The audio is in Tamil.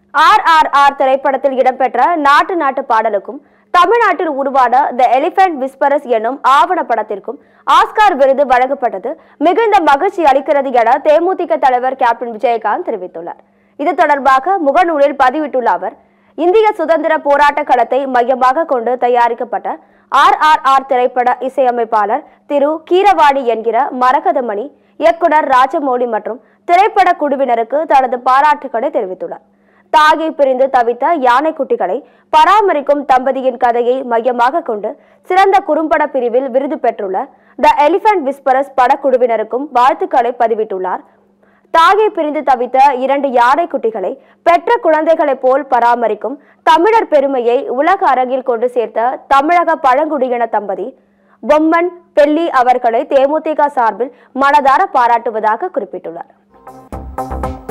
ஆர் ஆர் ஆர் திரைப்படத்தில் இடம்பெற்ற நாட்டு நாட்டு பாடலுக்கும் தமிழ்நாட்டில் உருவான த எலிபென்ட் விஸ்பரஸ் எனும் ஆவணப்படத்திற்கும் ஆஸ்கார் விருது வழங்கப்பட்டது மிகுந்த மகிழ்ச்சி அளிக்கிறது என தேமுதிக தலைவர் கேப்டன் விஜயகாந்த் தெரிவித்துள்ளார் இது தொடர்பாக முகநூலில் பதிவிட்டுள்ள அவர் இந்திய சுதந்திர போராட்ட களத்தை மையமாக கொண்டு தயாரிக்கப்பட்ட ஆர் ஆர் ஆர் திரைப்பட இசையமைப்பாளர் திரு கீரவாணி என்கிற மரகதமணி இயக்குனர் ராஜமௌழி மற்றும் திரைப்பட குழுவினருக்கு தனது பாராட்டுக்களை தெரிவித்துள்ளார் தாயை பிரிந்து தவித்த யானை குட்டிகளை பராமரிக்கும் தம்பதியின் கதையை மையமாக கொண்டு சிறந்த குறும்பட பிரிவில் விருது பெற்றுள்ள த எலிபென்ட் விஸ்பரஸ் படக்குழுவினருக்கும் வாழ்த்துக்களை பதிவிட்டுள்ளார் தாயை பிரிந்து தவித்த இரண்டு யானை குட்டிகளை பெற்ற குழந்தைகளைப் போல் பராமரிக்கும் தமிழர் பெருமையை உலக அரங்கில் கொண்டு சேர்த்த தமிழக பழங்குடியின தம்பதி பொம்மன் பெல்லி அவர்களை தேமுதிக சார்பில் மனதார பாராட்டுவதாக குறிப்பிட்டுள்ளார்